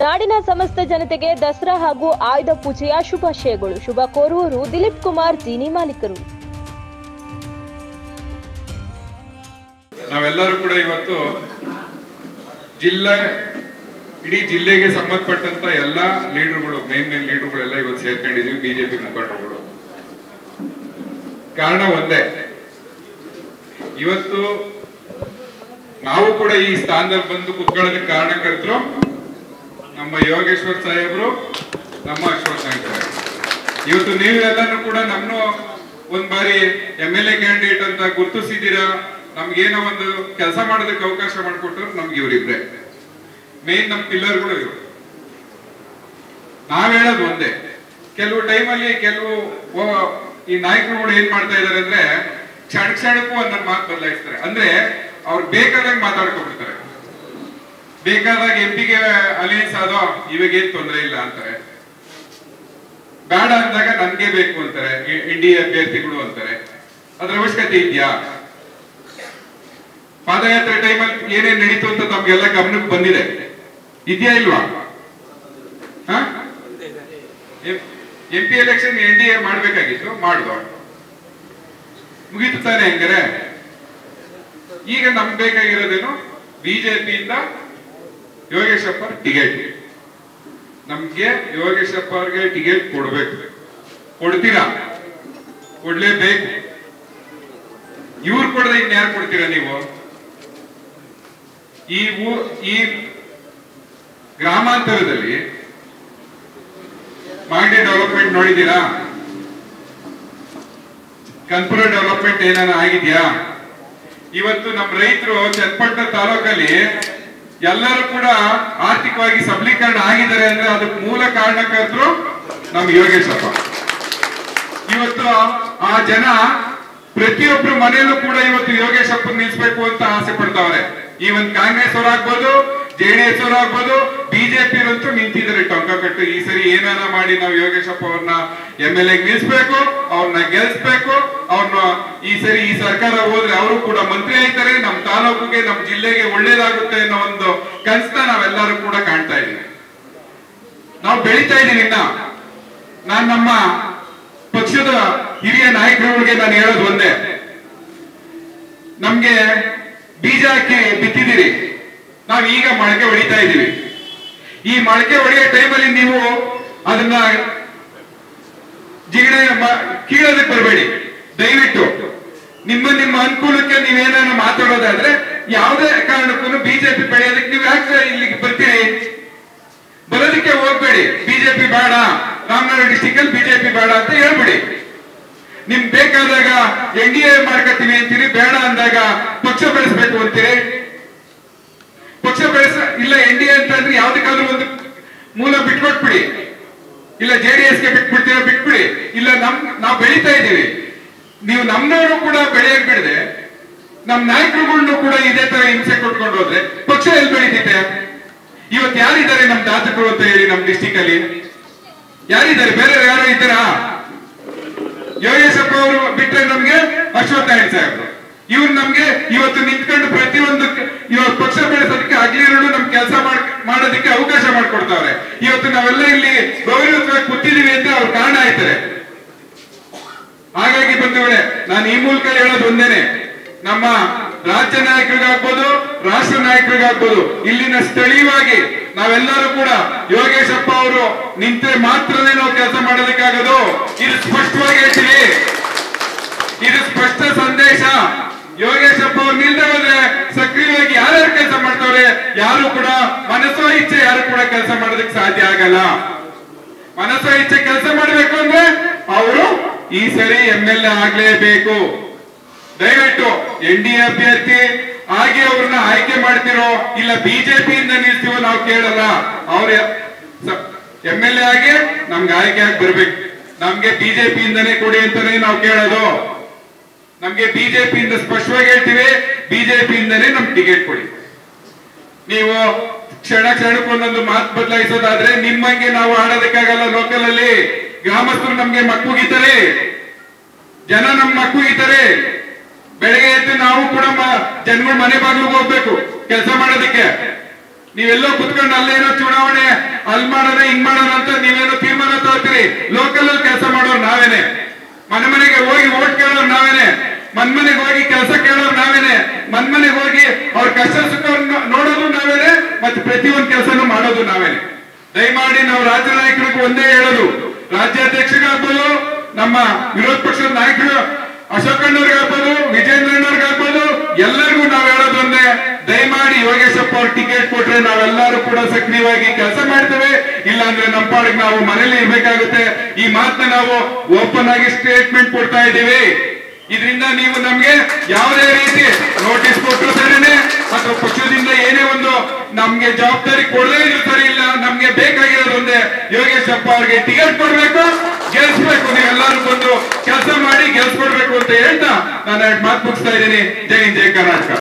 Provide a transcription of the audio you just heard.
ನಾಡಿನ ಸಮಸ್ತ ಜನತೆಗೆ ದಸರಾ ಹಾಗೂ ಆಯುಧ ಪೂಜೆಯ ಶುಭಾಶಯಗಳು ಶುಭ ಕೋರುವವರು ದಿಲೀಪ್ ಕುಮಾರ್ ಜೀನಿ ಮಾಲೀಕರು ನಾವೆಲ್ಲರೂ ಕೂಡ ಇವತ್ತು ಜಿಲ್ಲಾ ಇಡೀ ಜಿಲ್ಲೆಗೆ ಸಂಬಂಧಪಟ್ಟಂತ ಎಲ್ಲಾ ಲೀಡರ್ಗಳು ಮೇನ್ ಮೇನ್ ಲೀಡರ್ಗಳೆಲ್ಲ ಇವತ್ತು ಸೇರ್ಕೊಂಡಿದೀವಿ ಬಿಜೆಪಿ ಮುಖಂಡರುಗಳು ಕಾರಣ ಒಂದೇ ಇವತ್ತು ನಾವು ಕೂಡ ಈ ಸ್ಥಾನದಲ್ಲಿ ಬಂದು ಕುತ್ಕೊಳ್ಳೋದಕ್ಕೆ ಕಾರಣಕರ್ತರು ನಮ್ಮ ಯೋಗೇಶ್ವರ್ ಸಾಹೇಬರು ನಮ್ಮ ಅಶ್ವಥ್ ನಾಯ್ಕ ಸಾಹೇಬ್ರು. ಇವತ್ತು ನೀವೆಲ್ಲರೂ ಕೂಡ ನಮ್ಮನ್ನು ಒಂದ್ ಬಾರಿ ಎಂ ಎಲ್ ಎ ಕ್ಯಾಂಡಿಡೇಟ್ ಅಂತ ಗುರುತಿಸಿದ್ದೀರಾ ನಮ್ಗೇನೋ ಒಂದು ಕೆಲಸ ಮಾಡೋದಕ್ಕೆ ಅವಕಾಶ ಮಾಡಿಕೊಟ್ರು ನಮ್ಗೆ ಇವರಿಬ್ರೆ ಮೇನ್ ನಮ್ ಪಿಲ್ಲರ್ಗಳು ಇವರು ನಾವ್ ಹೇಳೋದು ಒಂದೇ ಕೆಲವು ಟೈಮಲ್ಲಿ ಕೆಲವು ಓ- ಈ ನಾಯಕರುಗಳು ಏನ್ ಮಾಡ್ತಾ ಇದಾರೆ ಅಂದ್ರೆ ಕ್ಷಣ ಕ್ಷಣಕ್ಕೂ ಒಂದೊಂದು ಮಾತು ಬದಲಾಯಿಸ್ತಾರೆ ಅಂದ್ರೆ ಅವ್ರು ಬೇಕಾದಾಗ ಮಾತಾಡ್ಕೊಂಡ್ಬಿಡ್ತಾರೆ ಬೇಕಾದಾಗ ಎಂ ಪಿಗೆ ಅಲಯನ್ಸ್ ಆದೋ ಇವಾಗ ಏನ್ ತೊಂದರೆ ಇಲ್ಲ ಅಂತಾರೆ ಬೇಡ ಅಂದಾಗ ನನ್ಗೆ ಬೇಕು ಅಂತಾರೆ ಎನ್ ಡಿ ಎ ಅಭ್ಯರ್ಥಿಗಳು ಅಂತಾರೆ ಅದ್ರ ಅವಶ್ಯಕತೆ ಇದೆಯಾ ಪಾದಯಾತ್ರೆ ಟೈಮಲ್ಲಿ ಏನೇನ್ ನಡೀತು ಅಂತ ತಮ್ಗೆಲ್ಲ ಗಮನಕ್ಕೆ ಬಂದಿದೆ ಇದೆಯಾ ಇಲ್ವಾ M P election N D A ಮಾಡ್ಬೇಕಾಗಿತ್ತು ಮಾಡುವ ಮುಗೀತು ತಾನೆ ಹಂಗಾರೆ ಈಗ ನಮ್ಗೆ ಬೇಕಾಗಿರೋದೇನು ಬಿಜೆಪಿಯಿಂದ ಯೋಗೇಶಪ್ಪ ಟಿಕೆಟ್ ನಮ್ಗೆ ಯೋಗೇಶಪ್ಪ ಅವ್ರಿಗೆ ಟಿಕೆಟ್ ಕೊಡ್ಬೇಕು ಕೊಡ್ತೀರಾ ಕೊಡ್ಲೇಬೇಕು ಇವ್ರು ಕೊಡದೆ ಇನ್ಯಾರು ಕೊಡ್ತೀರಾ ನೀವು ಈ ಊ ಈ ಗ್ರಾಮಾಂತರದಲ್ಲಿ ಮಾಗಡಿ ಡೆವಲಪ್ಮೆಂಟ್ ನೋಡಿದ್ದೀರಾ ಕನ್ಪುರ ಡೆವಲಪ್ಮೆಂಟ್ ಏನಾನ ಆಗಿದ್ಯಾ ಇವತ್ತು ನಮ್ಮ ರೈತರು ಚನ್ನಪಟ್ಟಣ ತಾಲೂಕಲ್ಲಿ ಎಲ್ಲರೂ ಕೂಡ ಆರ್ಥಿಕವಾಗಿ ಸಬಲೀಕರಣ ಆಗಿದ್ದಾರೆ ಅಂದ್ರೆ ಅದಕ್ಕೆ ಮೂಲ ಕಾರಣಕರ್ತರು ನಮ್ ಯೋಗೇಶಪ್ಪ ಇವತ್ತು ಆ ಜನ ಪ್ರತಿಯೊಬ್ರು ಮನೆಯಲ್ಲೂ ಕೂಡ ಇವತ್ತು ಯೋಗೇಶಪ್ಪ ನಿಲ್ಸ್ಬೇಕು ಅಂತ ಆಸೆ ಪಡ್ತಾವ್ರೆ ಈ ಒಂದ್ ಕಾಂಗ್ರೆಸ್ ಅವರಾಗ್ಬೋದು ಜೆಡಿಎಸ್ ಅವರಾಗ್ಬೋದು ಬಿಜೆಪಿ ಅಂತೂ ನಿಂತಿದ್ದಾರೆ ಟೊಂಕ ಕಟ್ಟು ಈ ಸರಿ ಏನಾರ ಮಾಡಿ ನಾವು ಯೋಗೇಶಪ್ಪ ಅವ್ರನ್ನ ಎಂ ಎಲ್ ಎ ನಿಲ್ಸ್ಬೇಕು ಅವ್ರನ್ನ ಗೆಲ್ಸ್ಬೇಕು ಅವ್ರನ್ನ ಈ ಸರಿ ಈ ಸರ್ಕಾರ ಹೋದ್ರೆ ಅವರು ಕೂಡ ಮಂತ್ರಿ ಆಯ್ತಾರೆ ನಮ್ ತಾಲೂಕಿಗೆ ನಮ್ ಜಿಲ್ಲೆಗೆ ಒಳ್ಳೇದಾಗುತ್ತೆ ಅನ್ನೋ ಒಂದು ಕನಸನ್ನ ನಾವೆಲ್ಲರೂ ಕೂಡ ಕಾಣ್ತಾ ಇದೀವಿ ನಾವು ಬೆಳಿತಾ ಇದೀವಿ ಇನ್ನ ನಾನ್ ನಮ್ಮ ಪಕ್ಷದ ಹಿರಿಯ ನಾಯಕರುಗಳಿಗೆ ನಾನು ಹೇಳೋದು ಒಂದೇ ನಮ್ಗೆ ಬೀಜ ಹಾಕಿ ಬಿತ್ತಿದಿರಿ ನಾವ್ ಈಗ ಮೊಳಕೆ ಹೊಡಿತಾ ಇದೀವಿ ಈ ಮೊಳಕೆ ಹೊಡೆಯೋ ಟೈಮಲ್ಲಿ ನೀವು ಅದನ್ನ ಜಿಗಣೆ ಮ- ಕೀಳೋದಕ್ಕೆ ಬರಬೇಡಿ ದಯವಿಟ್ಟು ನಿಮ್ಮ ನಿಮ್ಮ ಅನುಕೂಲಕ್ಕೆ ನೀವೇನಾದ್ರು ಮಾತಾಡೋದಾದ್ರೆ ಯಾವುದೇ ಕಾರಣಕ್ಕೂ ಬಿಜೆಪಿ ಬೆಳೆಯೋದಕ್ಕೆ ನೀವು ಯಾಕೆ ಇಲ್ಲಿಗೆ ಬರ್ತೀರಿ ಬರೋದಕ್ಕೆ ಹೋಗ್ಬೇಡಿ ಬಿಜೆಪಿ ಬೇಡ ರಾಮನಗರ ಡಿಸ್ಟಿಕ್ ಅಲ್ಲಿ ಬಿಜೆಪಿ ಬೇಡ ಅಂತ ಹೇಳ್ಬಿಡಿ ನಿಮ್ ಬೇಕಾದಾಗ ಎನ್ ಡಿ ಎ ಮಾಡ್ಕತ್ತೀವಿ ಅಂತೀರಿ ಬೇಡ ಅಂದಾಗ ಪಕ್ಷ ಬೆಳೆಸ್ಬೇಕು ಅಂತೀರಿ ಪಕ್ಷ ಬೆಳೆಸ ಇಲ್ಲ ಎನ್ ಡಿ ಎ ಅಂತ ಅಂದ್ರೆ ಯಾವ್ದಕ್ಕಾದ್ರೂ ಒಂದು ಮೂಲ ಬಿಟ್ಕೊಟ್ಬಿಡಿ ಇಲ್ಲ ಜೆ ಡಿ ಎಸ್ಗೆ ಬಿಟ್ಬಿಡ್ತೀರಾ ಬಿಟ್ಬಿಡಿ ಇಲ್ಲ ನಮ್ ನಾವು ಬೆಳೀತಾ ಇದ್ದೀವಿ ನೀವು ನಮ್ನವರು ಕೂಡ ಬೆಳೆಯಕ್ ಬಿಡದೆ ನಮ್ ನಾಯಕರುಗಳನ್ನು ಕೂಡ ಇದೇ ತರ ಹಿಂಸೆ ಕೊಟ್ಕೊಂಡು ಹೋದ್ರೆ ಪಕ್ಷ ಎಲ್ಲಿ ಬೆಳೀತಿದೆ ಇವತ್ತು ಯಾರಿದ್ದಾರೆ ನಮ್ ದಾತಕರು ಅಂತ ಹೇಳಿ ನಮ್ ಡಿಸ್ಟಿಕ್ ಅಲ್ಲಿ ಯಾರಿದ್ದಾರೆ ಬೇರೆ ಯಾರು ಇದ್ದಾರಾ ಯೋಗೇಶಪ್ಪ ಅವರು ಬಿಟ್ರೆ ನಮ್ಗೆ ಅಶ್ವಥ್ ನಾರಾಯಣ್ ಸಾಹೇಬ್ರು ಇವ್ರು ನಮ್ಗೆ ಇವತ್ತು ನಿಂತ್ಕೊಂಡು ಪ್ರತಿಯೊಂದು ಇವತ್ತು ಪಕ್ಷ ಬೆಳೆಸೋದಕ್ಕೆ ಹಗಲಿರುಳು ನಮ್ ಕೆಲಸ ಮಾಡೋದಕ್ಕೆ ಅವಕಾಶ ಮಾಡ್ಕೊಡ್ತಾವ್ರೆ ಇವತ್ತು ನಾವೆಲ್ಲ ಇಲ್ಲಿ ಗೌರವವಾಗಿ ಕೂತಿದೀವಿ ಅಂತ ಅವ್ರು ಕಾರಣ ಆಯ್ತಾರೆ ಹಾಗಾಗಿ ಬಂಧುಗಳೇ ನಾನು ಈ ಮೂಲಕ ಹೇಳೋದು ಒಂದೇನೆ ನಮ್ಮ ರಾಜ್ಯ ನಾಯಕರಿಗಾಗ್ಬೋದು ರಾಷ್ಟ್ರ ನಾಯಕರಿಗಾಗ್ಬೋದು ಇಲ್ಲಿನ ಸ್ಥಳೀಯವಾಗಿ ನಾವೆಲ್ಲರೂ ಕೂಡ ಯೋಗೇಶಪ್ಪ ಅವರು ನಿಂತರೆ ಮಾತ್ರನೇ ನಾವು ಕೆಲಸ ಮಾಡೋದಕ್ಕಾಗೋದು ಇದು ಸ್ಪಷ್ಟವಾಗಿ ಹೇಳ್ತೀವಿ ಇದು ಸ್ಪಷ್ಟ ಸಂದೇಶ ಯೋಗೇಶಪ್ಪ ಅವ್ರು ನಿಲ್ದೆ ಹೋದ್ರೆ ಸಕ್ರಿಯವಾಗಿ ಯಾರ್ಯಾರು ಕೆಲಸ ಮಾಡ್ತಾವ್ರೆ ಯಾರು ಕೂಡ ಮನಸ್ಸೋ ಇಚ್ಛೆ ಯಾರು ಕೂಡ ಕೆಲಸ ಮಾಡೋದಕ್ಕೆ ಸಾಧ್ಯ ಆಗಲ್ಲ ಮನಸ್ಸೋ ಇಚ್ಛೆ ಕೆಲಸ ಮಾಡ್ಬೇಕು ಅಂದ್ರೆ ಅವರು ಈ ಸರಿ ಎಂ ಎಲ್ ಎ ಆಗ್ಲೇಬೇಕು ದಯವಿಟ್ಟು ಎನ್ ಡಿ ಎ ಅಭ್ಯರ್ಥಿ ಆಗಿ ಅವ್ರನ್ನ ಆಯ್ಕೆ ಮಾಡ್ತಿರೋ ಇಲ್ಲ ಬಿಜೆಪಿಯಿಂದ ನಿಲ್ಸ್ತೀವೋ ನಾವು ಕೇಳಲ್ಲ ಅವ್ರ ಎಂ ಎಲ್ ಎ ಆಗಿ ನಮ್ಗೆ ಆಯ್ಕೆ ಆಗಿ ಬರ್ಬೇಕು ನಮ್ಗೆ ಬಿಜೆಪಿಯಿಂದನೇ ಕೊಡಿ ಅಂತಾನೆ ನಾವು ಕೇಳೋದು ನಮ್ಗೆ ಬಿಜೆಪಿಯಿಂದ ಸ್ಪಷ್ಟವಾಗಿ ಹೇಳ್ತೀವಿ ಬಿಜೆಪಿಯಿಂದನೇ ನಮ್ಗೆ ಟಿಕೆಟ್ ಕೊಡಿ ನೀವು ಕ್ಷಣ ಕ್ಷಣಕ್ಕೆ ಒಂದೊಂದು ಮಾತು ಬದಲಾಯಿಸೋದಾದ್ರೆ ನಿಮ್ಮಂಗೆ ನಾವು ಆಡೋದಕ್ಕಾಗಲ್ಲ ಲೋಕಲ್ ಅಲ್ಲಿ ಗ್ರಾಮಸ್ಥರು ನಮ್ಗೆ ಮಕ್ಕುಗಿತಾರೆ ಜನ ನಮ್ ಮಕ್ಕುಗಿತಾರೆ ಬೆಳಗ್ಗೆ ಎದ್ದು ನಾವು ಕೂಡ ಮ- ಜನಗಳ ಮನೆ ಬಾಗಿಲಿಗೆ ಹೋಗ್ಬೇಕು ಕೆಲಸ ಮಾಡೋದಕ್ಕೆ ನೀವೆಲ್ಲೋ ಕುತ್ಕೊಂಡು ಅಲ್ಲೇನೋ ಚುನಾವಣೆ ಅಲ್ಲಿ ಮಾಡೋಣ ಹಿಂಗ್ ಮಾಡೋಣ ಅಂತ ನೀವೇನೋ ತೀರ್ಮಾನ ತಗೋತೀರಿ ಲೋಕಲ್ ಅಲ್ಲಿ ಕೆಲಸ ಮಾಡೋರು ನಾವೇನೆ ಮನೆ ಮನೆಗೆ ಹೋಗಿ ಓಟ್ ಕೇಳೋರು ನಾವೇನೆ ಮನ್ ಮನೆಗೆ ಹೋಗಿ ಕೆಲಸ ಕೇಳೋರು ನಾವೇನೆ ಮನ್ ಮನೆಗೆ ಹೋಗಿ ಅವ್ರ ಕಷ್ಟ ಸುಖ ನೋಡೋದು ನಾವೇನೆ ಮತ್ತೆ ಪ್ರತಿಯೊಂದು ಕೆಲಸನೂ ಮಾಡೋದು ನಾವೇನೆ ದಯಮಾಡಿ ನಾವು ರಾಜ್ಯ ನಾಯಕರಿಗೆ ಒಂದೇ ಹೇಳೋದು ರಾಜ್ಯಾಧ್ಯಕ್ಷರಿಗಾಗ್ಬೋದು ನಮ್ಮ ವಿರೋಧ ಪಕ್ಷದ ನಾಯಕರು ಅಶೋಕಣ್ಣವ್ರಿಗಾಗ್ಬೋದು ವಿಜೇಂದ್ರಣ್ಣವ್ರಿಗಾಗ್ಬೋದು ಎಲ್ಲರಿಗೂ ನಾವ್ ಹೇಳೋದು ಒಂದೇ ದಯಮಾಡಿ ಯೋಗೇಶಪ್ಪ ಅವ್ರ ಟಿಕೆಟ್ ಕೊಟ್ರೆ ನಾವೆಲ್ಲರೂ ಕೂಡ ಸಕ್ರಿಯವಾಗಿ ಕೆಲಸ ಮಾಡ್ತೇವೆ ಇಲ್ಲಾಂದ್ರೆ ನಮ್ಮ ಪಾಡಿಗೆ ನಾವು ಮನೇಲಿ ಇರ್ಬೇಕಾಗುತ್ತೆ ಈ ಮಾತನ್ನ ನಾವು ಓಪನ್ ಆಗಿ ಸ್ಟೇಟ್ಮೆಂಟ್ ಕೊಡ್ತಾ ಇದ್ದೀವಿ ಇದರಿಂದ ನೀವು ನಮ್ಗೆ ಯಾವುದೇ ರೀತಿ ನೋಟಿಸ್ ಕೊಟ್ಟರು ಸರಿನೇ ಅಥವಾ ಪಕ್ಷದಿಂದ ಏನೇ ಒಂದು ನಮ್ಗೆ ಜವಾಬ್ದಾರಿ ಕೊಡದೇ ಇದ್ರು ಸರಿ ಇಲ್ಲ ನಮ್ಗೆ ಬೇಕಾಗಿರೋದು ಒಂದೇ ಯೋಗೇಶಪ್ಪ ಅವ್ರಿಗೆ ಟಿಕೆಟ್ ಕೊಡ್ಬೇಕು ಗೆಲ್ಸ್ಬೇಕು ನೀವೆಲ್ಲರೂ ಬಂದು ಕೆಲಸ ಮಾಡಿ ಗೆಲ್ಸ್ಕೊಡ್ಬೇಕು ಅಂತ ಹೇಳ್ತಾ ನಾನು ಎರಡು ಮಾತು ಮುಗಿಸ್ತಾ ಇದ್ದೀನಿ ಜೈ ಹಿಂದ್ ಜೈ ಕರ್ನಾಟಕ